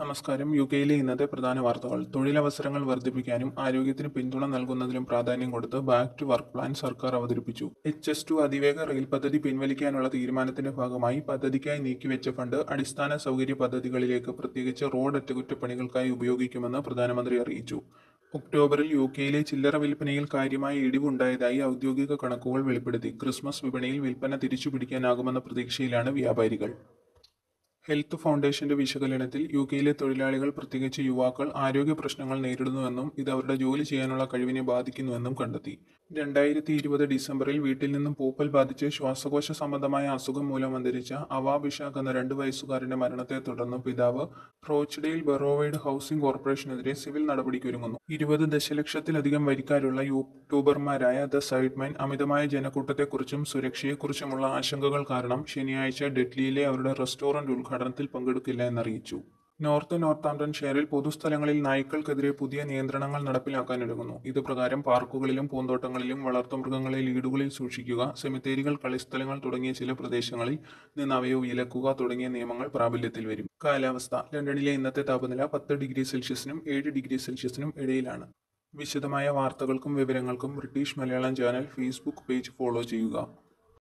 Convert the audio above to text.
നമസ്കാരം യു കെയിലെ ഇന്നത്തെ പ്രധാന വാർത്തകൾ തൊഴിലവസരങ്ങൾ വർദ്ധിപ്പിക്കാനും ആരോഗ്യത്തിന് പിന്തുണ നൽകുന്നതിലും പ്രാധാന്യം കൊടുത്ത് ബാക്ക് ടു വർക്ക് പ്ലാൻ സർക്കാർ അവതരിപ്പിച്ചു എച്ച് എസ് ടു അതിവേഗ റെയിൽ പദ്ധതി പിൻവലിക്കാനുള്ള തീരുമാനത്തിന്റെ ഭാഗമായി പദ്ധതിക്കായി നീക്കിവെച്ച ഫണ്ട് അടിസ്ഥാന സൗകര്യ പദ്ധതികളിലേക്ക് പ്രത്യേകിച്ച് റോഡ് അറ്റകുറ്റപ്പണികൾക്കായി ഉപയോഗിക്കുമെന്ന് പ്രധാനമന്ത്രി അറിയിച്ചു ഒക്ടോബറിൽ യു കെയിലെ ചില്ലറ വിൽപ്പനയിൽ കാര്യമായ ഇടിവുണ്ടായതായി ഔദ്യോഗിക കണക്കുകൾ വെളിപ്പെടുത്തി ക്രിസ്മസ് വിപണിയിൽ വിൽപ്പന തിരിച്ചുപിടിക്കാനാകുമെന്ന പ്രതീക്ഷയിലാണ് വ്യാപാരികൾ ഹെൽത്ത് ഫൗണ്ടേഷന്റെ വിശകലനത്തിൽ യു കെയിലെ തൊഴിലാളികൾ പ്രത്യേകിച്ച് യുവാക്കൾ ആരോഗ്യ പ്രശ്നങ്ങൾ നേരിടുന്നുവെന്നും ഇത് അവരുടെ ജോലി ചെയ്യാനുള്ള കഴിവിനെ ബാധിക്കുന്നുവെന്നും കണ്ടെത്തി രണ്ടായിരത്തി ഇരുപത് ഡിസംബറിൽ വീട്ടിൽ നിന്നും പൂപ്പൽ ബാധിച്ച് ശ്വാസകോശ സംബന്ധമായ അസുഖം മൂലം അന്തരിച്ച അവാ ബിഷാഖ് എന്ന രണ്ട് വയസ്സുകാരന്റെ മരണത്തെ തുടർന്ന് പിതാവ് റോച്ച്ഡെയിൽ ബെറോവൈഡ് ഹൗസിംഗ് കോർപ്പറേഷനെതിരെ സിവിൽ നടപടിക്കൊരുങ്ങുന്നു ഇരുപത് ദശലക്ഷത്തിലധികം വരിക്കാരുള്ള യൂട്യൂബർമാരായ ദ സൈഡ്മാൻ അമിതമായ ജനക്കൂട്ടത്തെക്കുറിച്ചും സുരക്ഷയെക്കുറിച്ചുമുള്ള ആശങ്കകൾ കാരണം ശനിയാഴ്ച ഡെറ്റ്ലിയിലെ അവരുടെ റെസ്റ്റോറന്റ് ഉദ്ഘാടനത്തിൽ പങ്കെടുക്കില്ല എന്നറിയിച്ചു നോർത്ത് നോർത്താംപ്ടൺ ഷെയറിൽ പൊതുസ്ഥലങ്ങളിൽ നായ്ക്കൾക്കെതിരെ പുതിയ നിയന്ത്രണങ്ങൾ നടപ്പിലാക്കാനൊരുങ്ങുന്നു ഇത് പ്രകാരം പാർക്കുകളിലും പൂന്തോട്ടങ്ങളിലും വളർത്തുമൃഗങ്ങളെ ലീഡുകളിൽ സൂക്ഷിക്കുക സെമിത്തേരികൾ കളിസ്ഥലങ്ങൾ തുടങ്ങിയ ചില പ്രദേശങ്ങളിൽ നിന്ന് അവയെ വിലക്കുക തുടങ്ങിയ നിയമങ്ങൾ പ്രാബല്യത്തിൽ വരും കാലാവസ്ഥ ലണ്ടനിലെ ഇന്നത്തെ താപനില പത്ത് ഡിഗ്രി സെൽഷ്യസിനും ഏഴ് ഡിഗ്രി സെൽഷ്യസിനും ഇടയിലാണ് വിശദമായ വാർത്തകൾക്കും വിവരങ്ങൾക്കും British Malayalam channel Facebook page follow ചെയ്യുക